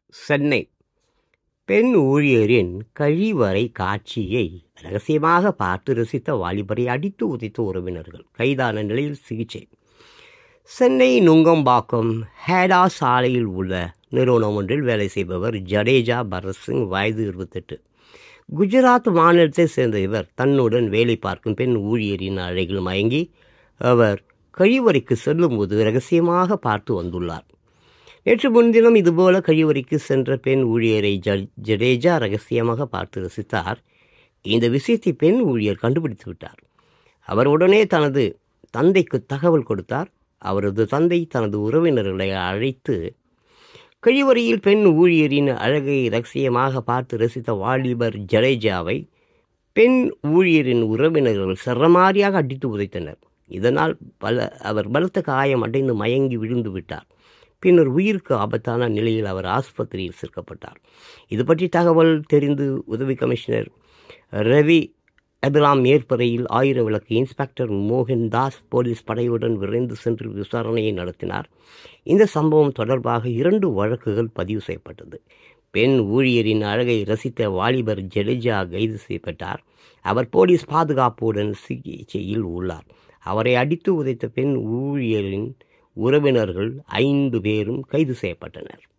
சென்னை பெண் ஊழியரின் கழிவறை காட்சியை ரகசியமாக பார்த்து ரசித்த வாலிபரை அடித்து உதைத்த உறவினர்கள் கைதான நிலையில் சிகிச்சை சென்னை நுங்கம்பாக்கம் ஹேடா சாலையில் உள்ள நிறுவனம் ஒன்றில் வேலை செய்பவர் ஜடேஜா பரத் சிங் வயது இருபத்தெட்டு குஜராத் மாநிலத்தைச் சேர்ந்த இவர் தன்னுடன் வேலை பார்க்கும் பெண் ஊழியரின் அழகில் மயங்கி அவர் கழிவறைக்கு செல்லும்போது ரகசியமாக பார்த்து வந்துள்ளார் நேற்று முன்தினம் இதுபோல கழிவறைக்கு சென்ற பெண் ஊழியரை ஜ ஜடேஜா ரகசியமாக பார்த்து ரசித்தார் இந்த விஷயத்தை பெண் ஊழியர் கண்டுபிடித்து விட்டார் அவர் உடனே தனது தந்தைக்கு தகவல் கொடுத்தார் அவரது தந்தை தனது உறவினர்களை அழைத்து கழிவறையில் பெண் ஊழியரின் அழகை ரகசியமாக பார்த்து ரசித்த வாலிபர் ஜடேஜாவை பெண் ஊழியரின் உறவினர்கள் சரமாரியாக அடித்து உதைத்தனர் இதனால் பல அவர் பலத்த காயம் அடைந்து மயங்கி விழுந்து விட்டார் பின்னர் உயிருக்கு ஆபத்தான நிலையில் அவர் ஆஸ்பத்திரியில் சேர்க்கப்பட்டார் இது பற்றி தகவல் தெரிந்து உதவி கமிஷனர் ரவி அபிராம் மேற்பறையில் ஆயிரம் விளக்கு இன்ஸ்பெக்டர் மோகன் தாஸ் போலீஸ் படையுடன் விரைந்து சென்று விசாரணையை நடத்தினார் இந்த சம்பவம் தொடர்பாக இரண்டு வழக்குகள் பதிவு செய்யப்பட்டது பெண் ஊழியரின் அழகை ரசித்த வாலிபர் ஜடேஜா கைது செய்யப்பட்டார் அவர் போலீஸ் பாதுகாப்புடன் சிகிச்சையில் உள்ளார் அவரை அடித்து உதைத்த பெண் ஊழியரின் உறவினர்கள் ஐந்து பேரும் கைது செய்யப்பட்டனர்